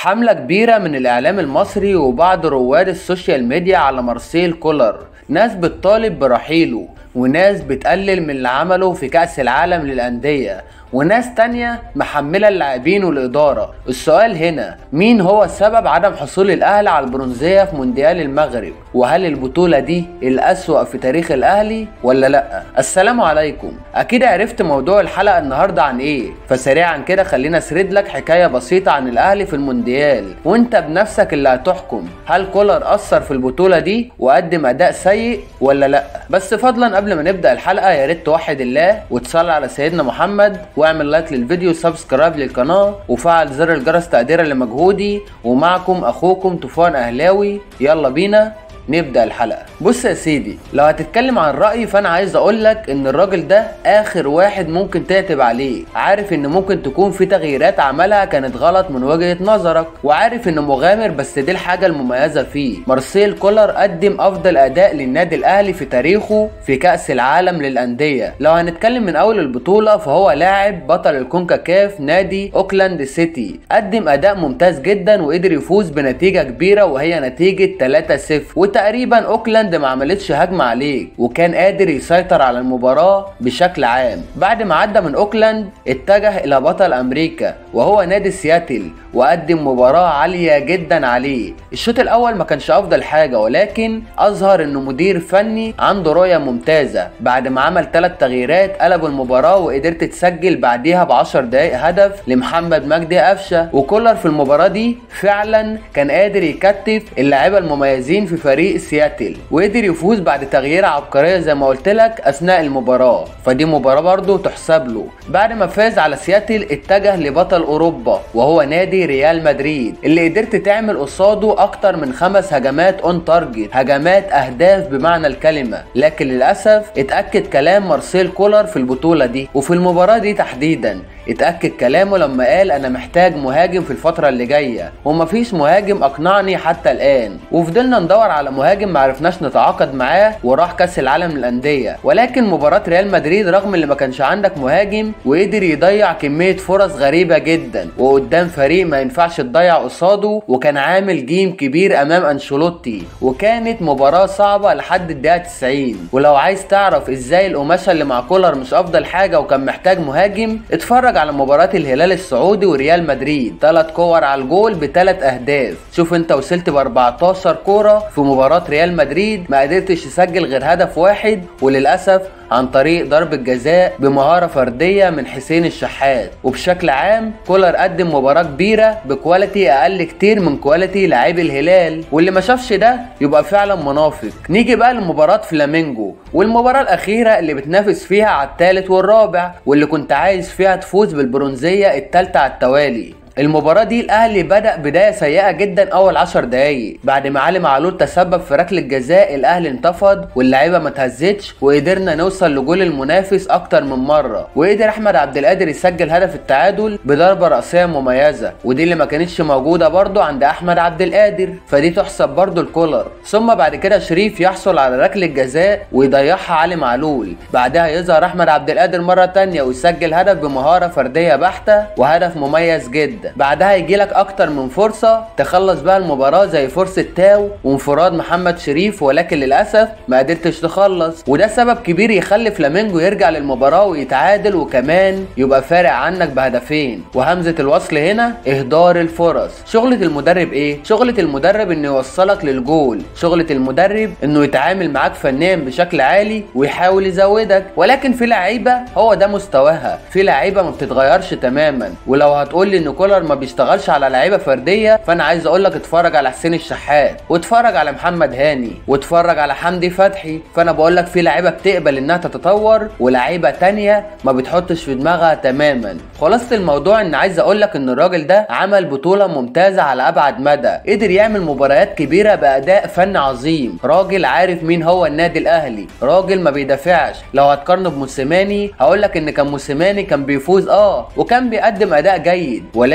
حملة كبيرة من الإعلام المصري وبعض رواد السوشيال ميديا على مارسيل كولر ناس بتطالب برحيله وناس بتقلل من اللي عمله في كأس العالم للأندية وناس تانية محملة اللاعبين والإدارة السؤال هنا مين هو السبب عدم حصول الأهلي على البرونزية في مونديال المغرب وهل البطولة دي الأسوأ في تاريخ الأهلي ولا لأ السلام عليكم أكيد عرفت موضوع الحلقة النهاردة عن إيه فسريعا كده خلينا أسرد لك حكاية بسيطة عن الأهلي في المونديال وأنت بنفسك اللي هتحكم هل كولر أثر في البطولة دي وقدم أداء سيء ولا لأ بس فضلا قبل ما نبدأ الحلقة يا ريت توحد الله وتصلي على سيدنا محمد واعمل لايك للفيديو سبسكرايب للقناة وفعل زر الجرس تقديرا لمجهودي ومعكم اخوكم طوفان اهلاوي يلا بينا نبدا الحلقه بص يا سيدي لو هتتكلم عن رايي فانا عايز اقول لك ان الراجل ده اخر واحد ممكن تعتب عليه عارف ان ممكن تكون في تغييرات عملها كانت غلط من وجهه نظرك وعارف انه مغامر بس دي الحاجه المميزه فيه مارسيل كولر قدم افضل اداء للنادي الاهلي في تاريخه في كاس العالم للانديه لو هنتكلم من اول البطوله فهو لاعب بطل الكونكاكاف نادي اوكلاند سيتي قدم اداء ممتاز جدا وقدر يفوز بنتيجه كبيره وهي نتيجه 3-0 وتقريبا اوكلاند ما عملتش هجمه عليه وكان قادر يسيطر على المباراه بشكل عام بعد ما عدى من اوكلاند اتجه الى بطل امريكا وهو نادي سياتل وقدم مباراه عاليه جدا عليه الشوط الاول ما كانش افضل حاجه ولكن اظهر انه مدير فني عنده رؤيه ممتازه بعد ما عمل ثلاث تغييرات قلبوا المباراه وقدرت تسجل بعديها ب 10 دقائق هدف لمحمد مجدي قفشه وكولر في المباراه دي فعلا كان قادر يكتف اللاعيبه المميزين في فريق فريق سياتل وقدر يفوز بعد تغيير عبقريه زي ما قلت لك اثناء المباراه فدي مباراه برضه تحسب له بعد ما فاز على سياتل اتجه لبطل اوروبا وهو نادي ريال مدريد اللي قدرت تعمل قصاده اكتر من خمس هجمات اون تارجت هجمات اهداف بمعنى الكلمه لكن للاسف اتاكد كلام مارسيل كولر في البطوله دي وفي المباراه دي تحديدا اتاكد كلامه لما قال انا محتاج مهاجم في الفتره اللي جايه ومفيش مهاجم اقنعني حتى الان وفضلنا ندور على مهاجم معرفناش نتعاقد معاه وراح كاس العالم للانديه ولكن مباراه ريال مدريد رغم اللي ما كانش عندك مهاجم وقدر يضيع كميه فرص غريبه جدا وقدام فريق ما ينفعش تضيع قصاده وكان عامل جيم كبير امام انشيلوتي وكانت مباراه صعبه لحد الدقيقه 90 ولو عايز تعرف ازاي القماشه اللي مع كولر مش افضل حاجه وكان محتاج مهاجم اتفرج على مباراه الهلال السعودي وريال مدريد ثلاث كور على الجول بثلاث اهداف شوف انت وصلت ب 14 كوره في مباراه ريال مدريد ما قدرتش تسجل غير هدف واحد وللاسف عن طريق ضربة جزاء بمهارة فردية من حسين الشحات وبشكل عام كولر قدم مباراة كبيرة بكواليتي أقل كتير من كواليتي لاعبي الهلال واللي ما شافش ده يبقى فعلا منافق نيجي بقى لمباراة فلامينجو والمباراة الأخيرة اللي بتنافس فيها على الثالث والرابع واللي كنت عايز فيها تفوز بالبرونزية الثالثة على التوالي المباراة دي الأهلي بدأ بداية سيئة جدا أول 10 دقايق بعد ما علي معلول تسبب في ركلة جزاء الأهلي انتفض واللعيبة ما تهزتش وقدرنا نوصل لجول المنافس أكتر من مرة وقدر أحمد عبد القادر يسجل هدف التعادل بضربة رأسية مميزة ودي اللي ما كانتش موجودة برضو عند أحمد عبد القادر فدي تحسب برضو الكولر ثم بعد كده شريف يحصل على ركلة جزاء ويضيعها علي معلول بعدها يظهر أحمد عبد القادر مرة تانية ويسجل هدف بمهارة فردية بحتة وهدف مميز جدا بعدها يجي لك اكتر من فرصه تخلص بقى المباراه زي فرصه تاو وانفراد محمد شريف ولكن للاسف ما قدرتش تخلص وده سبب كبير يخلي فلامينجو يرجع للمباراه ويتعادل وكمان يبقى فارق عنك بهدفين وهمزه الوصل هنا اهدار الفرص شغله المدرب ايه شغله المدرب انه يوصلك للجول شغله المدرب انه يتعامل معاك فنيا بشكل عالي ويحاول يزودك ولكن في لعيبه هو ده مستواها في لعيبه ما بتتغيرش تماما ولو هتقول لي ان كولر ما بيشتغلش على لعيبه فرديه فانا عايز اقول لك اتفرج على حسين الشحات واتفرج على محمد هاني واتفرج على حمدي فتحي فانا بقول لك في لعيبه بتقبل انها تتطور ولعيبه تانية ما بتحطش في دماغها تماما خلاصه الموضوع ان عايز اقول لك ان الراجل ده عمل بطوله ممتازه على ابعد مدى قدر يعمل مباريات كبيره باداء فن عظيم راجل عارف مين هو النادي الاهلي راجل ما بيدافعش لو هتقارنه بموسيماني هقول لك ان كان موسيماني كان بيفوز اه وكان بيقدم اداء جيد ولكن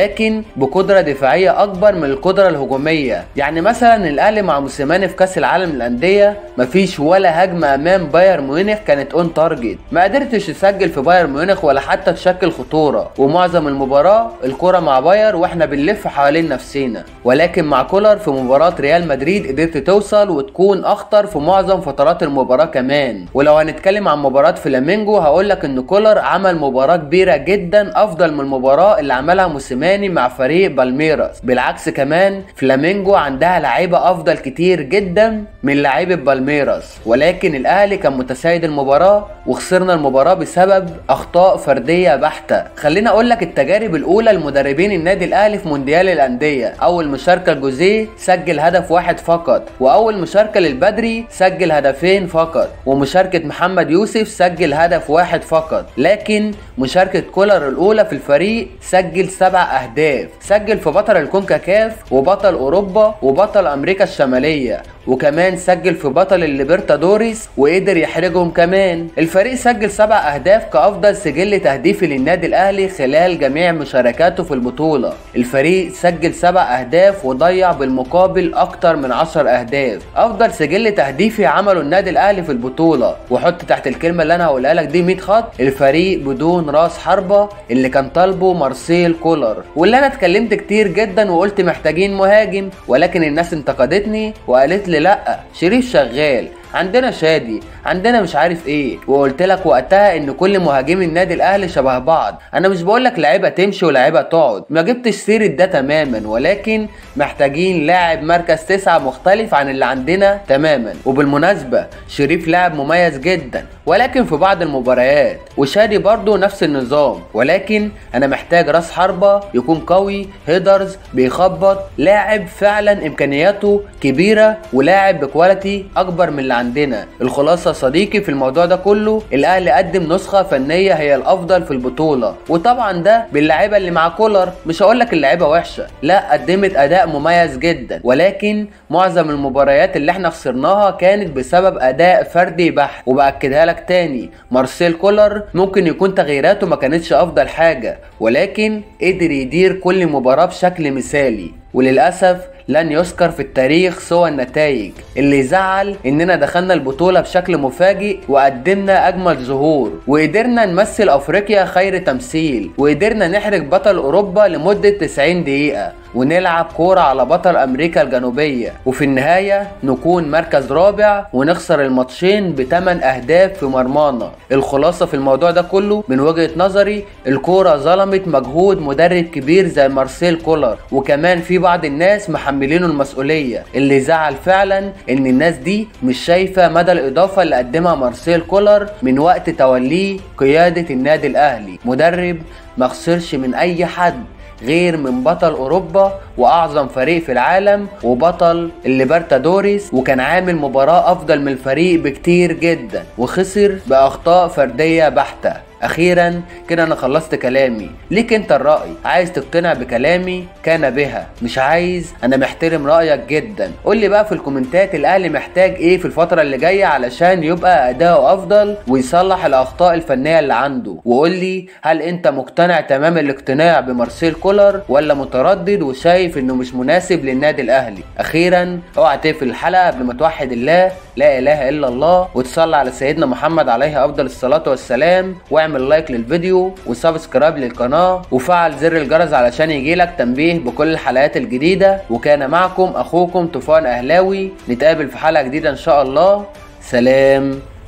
ولكن بقدره دفاعيه اكبر من القدره الهجوميه يعني مثلا الاهلي مع موسيماني في كاس العالم للانديه مفيش ولا هجمه امام بايرن ميونخ كانت اون تارجت ما قدرتش تسجل في بايرن ميونخ ولا حتى تشكل خطوره ومعظم المباراه الكره مع باير واحنا بنلف حوالين نفسنا ولكن مع كولر في مباراه ريال مدريد قدرت توصل وتكون اخطر في معظم فترات المباراه كمان ولو هنتكلم عن مباراه فلامينجو هقول لك ان كولر عمل مباراه كبيره جدا افضل من المباراه اللي عملها موسيماني مع فريق بالميراس بالعكس كمان فلامينجو عندها لعيبه افضل كتير جدا من لعيبه بالميراس ولكن الاهلي كان متسيد المباراه وخسرنا المباراه بسبب اخطاء فرديه بحته خليني اقول لك التجارب الاولى لمدربين النادي الاهلي في مونديال الانديه اول مشاركه لجوزيه سجل هدف واحد فقط واول مشاركه للبدري سجل هدفين فقط ومشاركه محمد يوسف سجل هدف واحد فقط لكن مشاركه كولر الاولى في الفريق سجل سبع اهداف سجل في بطل الكونكاكاف وبطل اوروبا وبطل امريكا الشماليه وكمان سجل في بطل الليبرتادوريس وقدر يحرجهم كمان الفريق سجل سبع اهداف كافضل سجل تهديفي للنادي الاهلي خلال جميع مشاركاته في البطوله الفريق سجل سبع اهداف وضيع بالمقابل اكتر من 10 اهداف افضل سجل تهديفي عمله النادي الاهلي في البطوله وحط تحت الكلمه اللي انا هقولها لك دي 100 خط الفريق بدون راس حربه اللي كان طالبه مارسيل كولر واللي انا اتكلمت كتير جدا وقلت محتاجين مهاجم ولكن الناس انتقدتني وقالت لي لا شريف شغال عندنا شادي عندنا مش عارف ايه وقلت لك وقتها ان كل مهاجمي النادي الاهلي شبه بعض انا مش بقول لك لعيبه تمشي ولاعيبه تقعد ما جبتش سيره ده تماما ولكن محتاجين لاعب مركز تسعة مختلف عن اللي عندنا تماما وبالمناسبه شريف لاعب مميز جدا ولكن في بعض المباريات وشادي برضه نفس النظام ولكن انا محتاج راس حربه يكون قوي هيدرز بيخبط لاعب فعلا امكانياته كبيره ولاعب بكواليتي اكبر من اللي عندنا الخلاصه صديقي في الموضوع ده كله الاهلي قدم نسخه فنيه هي الافضل في البطوله وطبعا ده باللعيبه اللي مع كولر مش هقول لك اللعيبه وحشه لا قدمت اداء مميز جدا ولكن معظم المباريات اللي احنا خسرناها كانت بسبب اداء فردي بحت وباكدها لك تاني مارسيل كولر ممكن يكون تغييراته ما كانتش افضل حاجه ولكن قدر يدير كل مباراه بشكل مثالي وللاسف لن يذكر في التاريخ سوى النتائج اللي يزعل اننا دخلنا البطولة بشكل مفاجئ وقدمنا اجمل ظهور وقدرنا نمثل افريقيا خير تمثيل وقدرنا نحرج بطل اوروبا لمدة 90 دقيقة ونلعب كورة على بطل أمريكا الجنوبية وفي النهاية نكون مركز رابع ونخسر الماتشين بتمن أهداف في مرمانا الخلاصة في الموضوع ده كله من وجهة نظري الكورة ظلمت مجهود مدرب كبير زي مارسيل كولر وكمان في بعض الناس محملينه المسؤولية اللي زعل فعلا إن الناس دي مش شايفة مدى الإضافة اللي قدمها مارسيل كولر من وقت توليه قيادة النادي الأهلي مدرب ما خسرش من أي حد غير من بطل اوروبا واعظم فريق في العالم وبطل الليبرتادوريس وكان عامل مباراة افضل من الفريق بكتير جدا وخسر باخطاء فردية بحتة اخيرا كده انا خلصت كلامي ليك انت الرأي عايز تقتنع بكلامي كان بها مش عايز انا محترم رأيك جدا قول لي بقى في الكومنتات الاهلي محتاج ايه في الفترة اللي جاية علشان يبقى اداؤه افضل ويصلح الاخطاء الفنية اللي عنده وقول لي هل انت مقتنع تمام الاقتناع بمارسيل كولر ولا متردد وشايف انه مش مناسب للنادي الاهلي اخيرا اوعى تقفل الحلقة قبل ما توحد الله لا اله الا الله وتصلي على سيدنا محمد عليه افضل الصلاة والسلام واعمل لايك للفيديو وسبسكرايب للقناة وفعل زر الجرس علشان يجيلك تنبيه بكل الحلقات الجديدة وكان معكم اخوكم طوفان اهلاوي نتقابل في حلقة جديدة ان شاء الله سلام